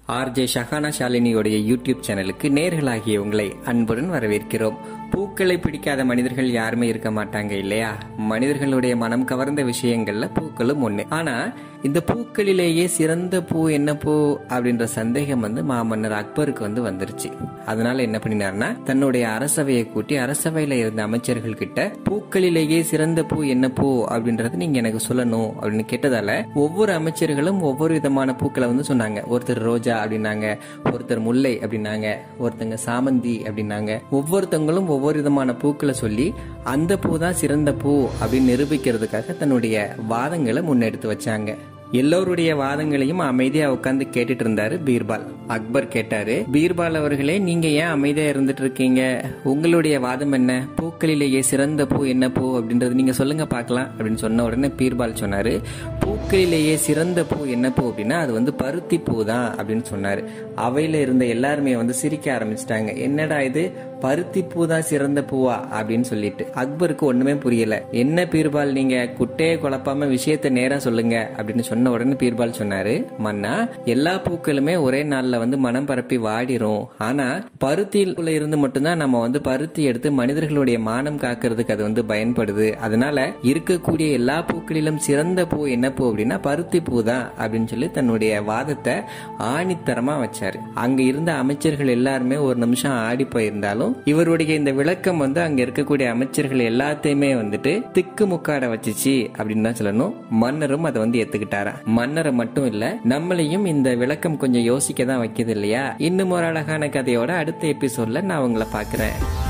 RJ Shahana ஷாலினியோடைய YouTube சேனலுக்கு நேர்களாகிய உங்களை அன்புடன் வரவேற்கிறோம் பூக்களை பிடிக்காத மனிதர்கள் யாருமே இருக்க மாட்டாங்க இல்லையா மனிதர்களுடைய மனம் கவர்ந்த விஷயங்கள்ல பூக்களும் ஒண்ணு ஆனா இந்த பூக்களிலேயே சிறந்த பூ என்ன பூ அப்படின்ற சந்தேகம் வந்து மாமன்னர் அக்பருக்கு வந்து வந்துருச்சு அதனால என்ன பண்ணினார்னா தன்னுடைய அரசவையை கூட்டி அரசவையில இருந்த அமைச்சர்கள் கிட்ட பூக்களிலேயே சிறந்த பூ என்ன பூ அப்படின்றது நீங்க எனக்கு சொல்லணும் அப்படின்னு கேட்டதால ஒவ்வொரு அமைச்சர்களும் ஒவ்வொரு விதமான பூக்களை வந்து சொன்னாங்க ஒருத்தர் ரோஜா அப்படின்னாங்க ஒருத்தர் முல்லை அப்படின்னாங்க ஒருத்தங்க சாமந்தி அப்படின்னாங்க ஒவ்வொருத்தவங்களும் ஒவ்வொரு விதமான பூக்களை சொல்லி அந்த பூ தான் சிறந்த பூ அப்படின்னு நிரூபிக்கிறதுக்காக தன்னுடைய வாதங்களை முன்னெடுத்து வச்சாங்க எல்லோருடைய வாதங்களையும் அமைதியா உட்கார்ந்து கேட்டுட்டு இருந்தாரு பீர்பால் அக்பர் கேட்டாரு பீர்பால் அவர்களே நீங்க ஏன் அமைதியா இருந்துட்டு இருக்கீங்க உங்களுடைய வாதம் என்ன பூக்களிலேயே சிறந்த பூ என்ன பூ அப்படின்றது நீங்க சொல்லுங்க பார்க்கலாம் அப்படின்னு சொன்ன உடனே பீர்பால் சொன்னாரு பூக்களிலேயே சிறந்த பூ என்ன பூ அப்படின்னா அது வந்து பருத்தி பூ தான் அப்படின்னு சொன்னாரு அவையில இருந்த எல்லாருமே வந்து சிரிக்க ஆரம்பிச்சிட்டாங்க என்னடா இது பருத்தி பூ தான் சிறந்த பூவா அப்படின்னு சொல்லிட்டு அக்பருக்கு ஒண்ணுமே புரியல என்ன பீர்பால் நீங்க குட்டையை குழப்பாம விஷயத்த நேரா சொல்லுங்க அப்படின்னு சொன்ன உடனே பீர்பால் சொன்னாரு மன்னா எல்லா பூக்களுமே ஒரே நாள்ல வந்து மனம் பரப்பி வாடிரும் ஆனா பருத்தியில இருந்து மட்டும்தான் நம்ம வந்து பருத்தி எடுத்து மனிதர்களுடைய மானம் காக்கிறதுக்கு அது வந்து பயன்படுது அதனால இருக்கக்கூடிய எல்லா பூக்களிலும் சிறந்த பூ என்ன பூ அப்படின்னா பருத்தி பூ தான் அப்படின்னு சொல்லி தன்னுடைய வாதத்தை ஆணித்தரமா வச்சாரு அங்க இருந்த அமைச்சர்கள் எல்லாருமே ஒரு நிமிஷம் ஆடி போயிருந்தாலும் இவருடைய இந்த விளக்கம் வந்து அங்க இருக்கக்கூடிய அமைச்சர்கள் எல்லாத்தையுமே வந்துட்டு திக்கு முக்காட வச்சுச்சு அப்படின்னு தான் சொல்லணும் மன்னரும் அதை வந்து ஏத்துக்கிட்டாரா மன்னரை மட்டும் இல்ல நம்மளையும் இந்த விளக்கம் கொஞ்சம் யோசிக்க தான் வைக்குது இல்லையா இன்னும் ஒரு அழகான கதையோட அடுத்த எபிசோட்ல நான் உங்களை பாக்குறேன்